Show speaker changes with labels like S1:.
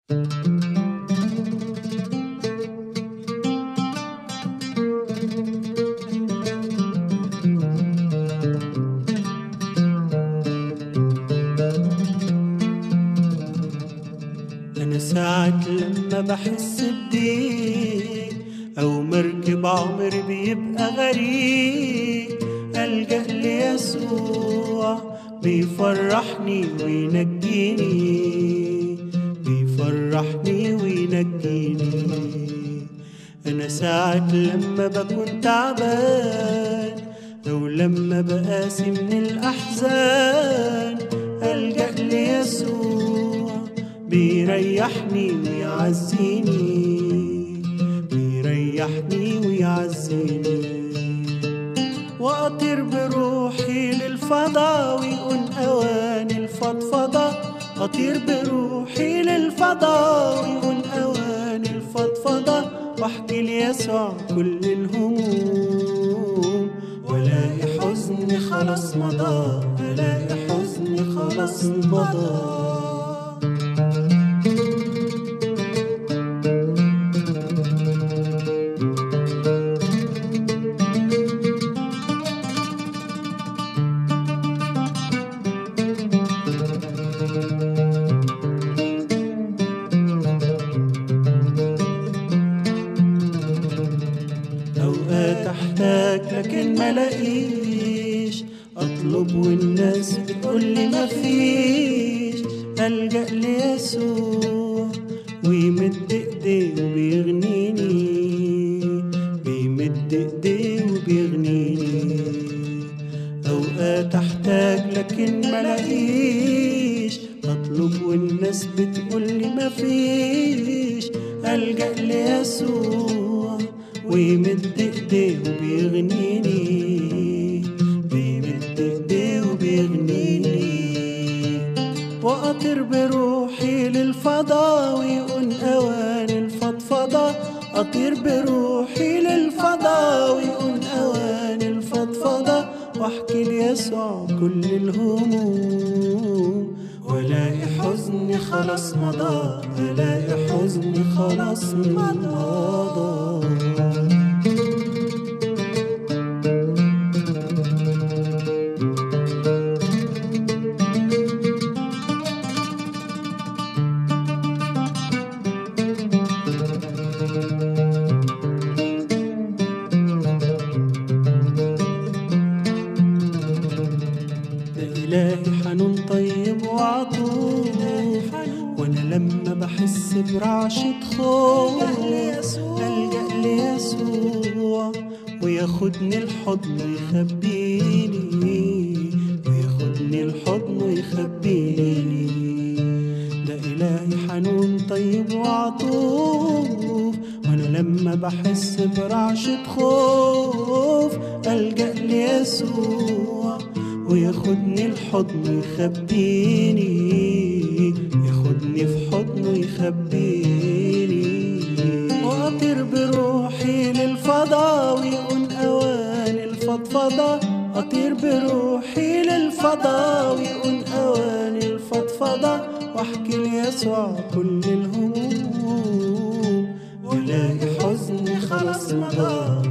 S1: أنا ساعات لما بحس بضيق أو مركب عمري بيبقى غريب ألجأ ليسوع بيفرحني وينجيني بيفرحني وينجيني أنا ساعات لما بكون تعبان أو لما بقاسي من الأحزان ألجأ ليسوع بيريحني ويعزيني بيريحني ويعزيني وأطير بروحي للفضاء ويكون أوان الفضفضة أطير بروحي للفضاء ويكون أوان الفضفضة واحكي ليسوع كل الهموم ولاقي حزني خلاص مضى ألاقي حزني خلاص مضى أوقات أحتاج لكن ملاقيش أطلب والناس بتقولي مفيش ألجأ ليسوع ويمد إيديه وبيغنيني بيمد إيديه وبيغنيني أوقات أحتاج لكن ملاقيش أطلب والناس بتقولي مفيش ألجأ ليسوع ويمد إيديه وبيغنيني بيمد إيديه وبيغنيني وأطير بروحي للفضاء ويكون أوان الفضفضة أطير بروحي للفضاء ويكون أوان الفضفضة واحكي ليسوع كل الهموم ولاقي حزني خلاص مضى الاقي حزني خلاص مضى ده إلهي حنون طيب وعطوف وأنا لما بحس برعشة خوف ألجأ ليسوع وياخدني الحضن ويخبيني وياخدني الحضن ويخبيني ده إلهي حنون طيب وعطوف وأنا لما بحس برعشة خوف ألجأ ليسوع وياخدني الحضن يخبيني ياخدني في حضنه يخبيني وأطير بروحي للفضاء ويكون أوان الفضفضة أطير بروحي للفضاء ويكون أوان الفضفضة واحكي ليسوع كل الهموم ولاقي حزني خلاص مضى